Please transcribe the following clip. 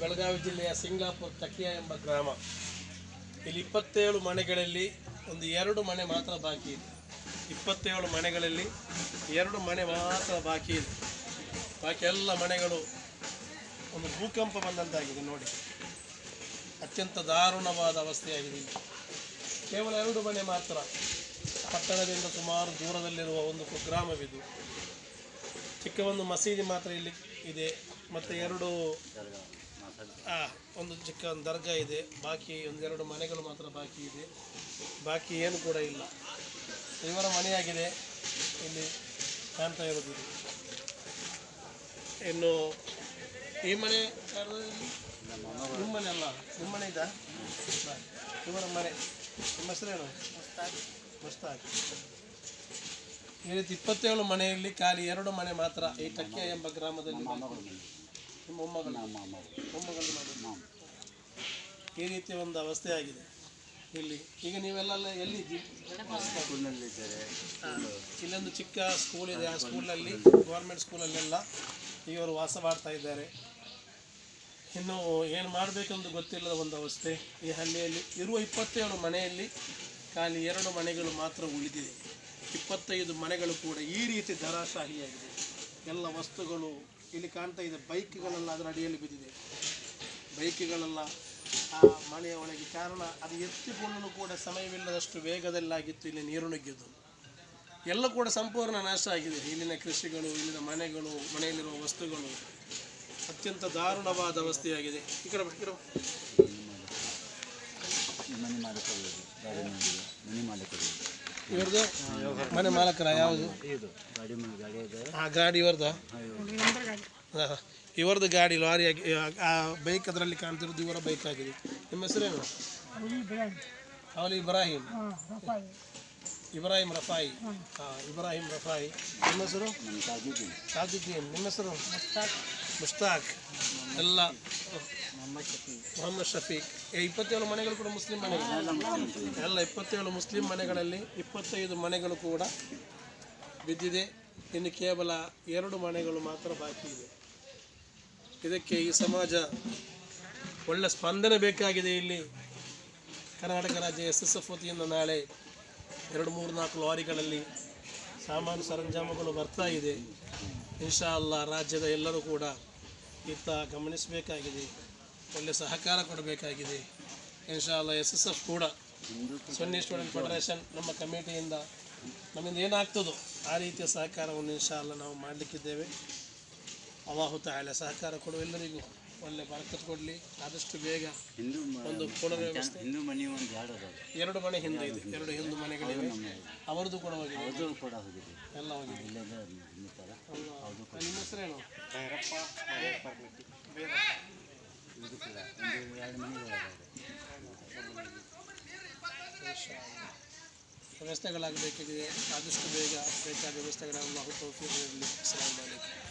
ಬೆಳಗಾವಿ ಜಿಲ್ಲೆಯ ಸಿಂಗಾಪುರ ತಕಿಯ ಎಂಬ ಗ್ರಾಮ ಇಲ್ಲಿ ಇಪ್ಪತ್ತೇಳು ಮನೆಗಳಲ್ಲಿ ಒಂದು ಎರಡು ಮನೆ ಮಾತ್ರ ಬಾಕಿ ಇದೆ ಇಪ್ಪತ್ತೇಳು ಮನೆಗಳಲ್ಲಿ ಎರಡು ಮನೆ ಮಾತ್ರ ಬಾಕಿ ಇದೆ ಬಾಕಿ ಎಲ್ಲ ಮನೆಗಳು ಒಂದು ಭೂಕಂಪ ಬಂದಂತಾಗಿದೆ ನೋಡಿ ಅತ್ಯಂತ ದಾರುಣವಾದ ಅವಸ್ಥೆಯಾಗಿದೆ ಇಲ್ಲಿ. ಕೇವಲ ಎರಡು ಮನೆ ಮಾತ್ರ ಪಟ್ಟಣದಿಂದ ಸುಮಾರು ದೂರದಲ್ಲಿರುವ ಒಂದು ಕುಗ್ರಾಮವಿದು ಚಿಕ್ಕ ಒಂದು ಮಸೀದಿ ಮಾತ್ರ ಇಲ್ಲಿ ಇದೆ ಮತ್ತು ಎರಡು ಆ, ಒಂದು ಚಿಕ್ಕ ಒಂದು ದರ್ಗಾ ಇದೆ ಬಾಕಿ ಒಂದೆರಡು ಮನೆಗಳು ಮಾತ್ರ ಬಾಕಿ ಇದೆ ಬಾಕಿ ಏನು ಕೂಡ ಇಲ್ಲ ಇವರ ಮನೆಯಾಗಿದೆ ಇಲ್ಲಿ ಕಾಣ್ತಾ ಇರೋದು ಇದು. ಇನ್ನು ಈ ಮನೆ ಯಾರ್ದು ಇಲ್ಲಿ? ನಿಮ್ಮ ಮನೆ ಅಲ್ಲ ನಿಮ್ಮ ಮನೆ ಇದಾ ಬಾ. ಇವರ ಮನೆ ನಿಮ್ಮ ಹೆಸರೇನು ಮುಸ್ತಾಕ್ ಈ ರೀತಿ ಇಪ್ಪತ್ತೇಳು ಮನೆಯಲ್ಲಿ ಖಾಲಿ ಎರಡು ಮನೆ ಮಾತ್ರ ಈ ಟಕ್ಕೆ ಎಂಬ ಗ್ರಾಮದಲ್ಲಿ ಬಾಕಿ. ನಿಮ್ಮ ಮೊಮ್ಮಗಳು ಮೊಮ್ಮಗಳು ಮನೆ. ಈ ರೀತಿ ಒಂದು ಅವಸ್ಥೆ ಆಗಿದೆ ಇಲ್ಲಿ ಈಗ ನೀವೆಲ್ಲ ಎಲ್ಲಿ ಇದ್ದೀರಿ ಹಾ. ಇಲ್ಲೊಂದು ಚಿಕ್ಕ ಸ್ಕೂಲ್ ಇದೆ ಆ ಸ್ಕೂಲಲ್ಲಿ ಗೌರ್ಮೆಂಟ್ ಸ್ಕೂಲಲ್ಲೆಲ್ಲ ಇವರು ವಾಸ ಮಾಡ್ತಾ ಇದ್ದಾರೆ ಇನ್ನು ಏನು ಮಾಡಬೇಕೆಂದು ಗೊತ್ತಿಲ್ಲದ ಒಂದು ಅವಸ್ಥೆ ಈ ಹಳ್ಳಿಯಲ್ಲಿ ಇರುವ ಇಪ್ಪತ್ತೇಳು ಮನೆಯಲ್ಲಿ ಖಾಲಿ ಎರಡು ಮನೆಗಳು ಮಾತ್ರ ಉಳಿದಿದೆ ಇಪ್ಪತ್ತೈದು ಮನೆಗಳು ಕೂಡ ಈ ರೀತಿ ಧರಾಶಾಹಿಯಾಗಿದೆ ಎಲ್ಲ ವಸ್ತುಗಳು ಇಲ್ಲಿ ಕಾಣ್ತಾ ಇದೆ ಬೈಕ್ಗಳೆಲ್ಲ ಅದರ ಅಡಿಯಲ್ಲಿ ಬಿದ್ದಿದೆ ಬೈಕ್ಗಳೆಲ್ಲ ಆ ಮನೆಯ ಒಳಗೆ ಕಾರಣ ಅದು ಎತ್ತಿಕೊಳ್ಳಲು ಕೂಡ ಸಮಯವಿಲ್ಲದಷ್ಟು ವೇಗದಲ್ಲಾಗಿತ್ತು ಇಲ್ಲಿ ನೀರು ನುಗ್ಗಿದ್ದು ಎಲ್ಲ ಕೂಡ ಸಂಪೂರ್ಣ ನಾಶ ಆಗಿದೆ ಇಲ್ಲಿನ ಕೃಷಿಗಳು ಇಲ್ಲಿನ ಮನೆಗಳು ಮನೆಯಲ್ಲಿರುವ ವಸ್ತುಗಳು ಅತ್ಯಂತ ದಾರುಣವಾದ ಅವಸ್ಥೆಯಾಗಿದೆ ಈ ಕಡೆ ಬಾ, ಈ ಕಡೆ ಬಾ. ಮನೆ ಮಾಲೀಕರು ಗಾಡಿ ಮಾಲೀಕರು ಮನೆ ಮಾಲೀಕರು ಇವ್ರದ್ದು ಮನೆ ಮಾಲಕರ ಯಾವುದು ಇದು ಗಾಡಿ ಮನೆ ಗಾಡಿ ಇದೆ ಆ ಗಾಡಿ ಇವ್ರದ ಇವ್ರದ್ದು ಗಾಡಿ ಲಾರಿ ಆಗಿ ಆ ಬೈಕ್ ಅದರಲ್ಲಿ ಕಾಣ್ತಿರೋದು ಇವರ ಬೈಕ್ ಆಗಿದೆ ನಿಮ್ಮ ಹೆಸರೇನು ಅವಲಿ ಇಬ್ರಾಹಿಂ ಇಬ್ರಾಹಿಂ ರಫಾಯಿ ಹಾಂ ಇಬ್ರಾಹಿಂ ರಫಾಯಿ ನಿಮ್ಮ ಹೆಸರು ನಮ್ಮ ತಾಜಿದ್ದೀನಿ ಸಾಜುದ್ದೀನ್ ನಿಮ್ಮ ಹೆಸರು ಮುಸ್ತಾಕ್ ಎಲ್ಲ ಮೊಹಮ್ಮದ್ ಶಫೀಕ್ ಈ ಇಪ್ಪತ್ತೇಳು ಮನೆಗಳು ಕೂಡ ಮುಸ್ಲಿಂ ಮನೆಗಳು ಎಲ್ಲ ಇಪ್ಪತ್ತೇಳು ಮುಸ್ಲಿಂ ಮನೆಗಳಲ್ಲಿ ಇಪ್ಪತ್ತೈದು ಮನೆಗಳು ಕೂಡ ಬಿದ್ದಿದೆ ಇನ್ನು ಕೇವಲ ಎರಡು ಮನೆಗಳು ಮಾತ್ರ ಬಾಕಿ ಇದೆ ಇದಕ್ಕೆ ಈ ಸಮಾಜ ಒಳ್ಳೆ ಸ್ಪಂದನೆ ಬೇಕಾಗಿದೆ ಇಲ್ಲಿ ಕರ್ನಾಟಕ ರಾಜ್ಯ ಎಸ್ ಎಸ್ ಎಫ್ ವತಿಯಿಂದ ನಾಳೆ ಎರಡು ಮೂರು ನಾಲ್ಕು ಲಾರಿಗಳಲ್ಲಿ ಸಾಮಾನು ಸರಂಜಾಮುಗಳು ಬರ್ತಾ ಇದೆ ಇನ್ಶಾ ಅಲ್ಲಾ ರಾಜ್ಯದ ಎಲ್ಲರೂ ಕೂಡ ಇತ್ತ ಗಮನಿಸಬೇಕಾಗಿದೆ ಒಳ್ಳೆ ಸಹಕಾರ ಕೊಡಬೇಕಾಗಿದೆ ಇನ್ಶಾ ಅಲ್ಲಾ ಎಸ್ ಎಸ್ ಎಫ್ ಕೂಡ ಸೊನ್ನಿ ಸ್ಟೂಡೆಂಟ್ ಫೆಡರೇಷನ್ ನಮ್ಮ ಕಮಿಟಿಯಿಂದ ನಮ್ಮಿಂದ ಏನಾಗ್ತದೋ ಆ ರೀತಿಯ ಸಹಕಾರವನ್ನು ಇನ್ಶಾ ಅಲ್ಲಾ ನಾವು ಮಾಡಲಿಕ್ಕಿದ್ದೇವೆ ಅವಾಹು ತಾಳೆ ಸಹಕಾರ ಕೊಡುವ ಎಲ್ಲರಿಗೂ ಒಳ್ಳೆ ಬರಕತ್ ಕೊಡಲಿ ಆದಷ್ಟು ಬೇಗ ಹಿಂದೂ ಮ- ಒಂದು ಪುನರ್ವ್ಯವಸ್ಥೆ ಹಿಂದೂ ಮನೆ ಒಂದು ಎರಡು ಅದಾವೆ ಎರಡು ಮನೆ ಹಿಂದೆ ಇದೆ ಎರಡು ಹಿಂದೂ ಮನೆಗಳಿವೆ ಅವರದ್ದು ಕೂಡ ಹೋಗಿದೆ ಅದು ಕೂಡ ಹೋಗಿದೆ ಎಲ್ಲ ಹೋಗಿದೆ ಇಲ್ಲೇ ಹಿಂದೂ ಥರ ಅಲ್ಲ. ನಿಮ್ಮ ಹೆಸರೇನು ಇದು ಕೂಡ ಒಂದು ಎರಡು ಮನೆಗಳು ಅದಾವೆ ವ್ಯವಸ್ಥೆಗಳಾಗಬೇಕಿದೆ ಆದಷ್ಟು ಬೇಗ ಬೇಕಾದ ವ್ಯವಸ್ಥೆಗಳನ್ನು ತೌಫೀಕ್ ನೀಡಲಿ ಅಸ್ಸಲಾಮು ಅಲೈಕುಮ್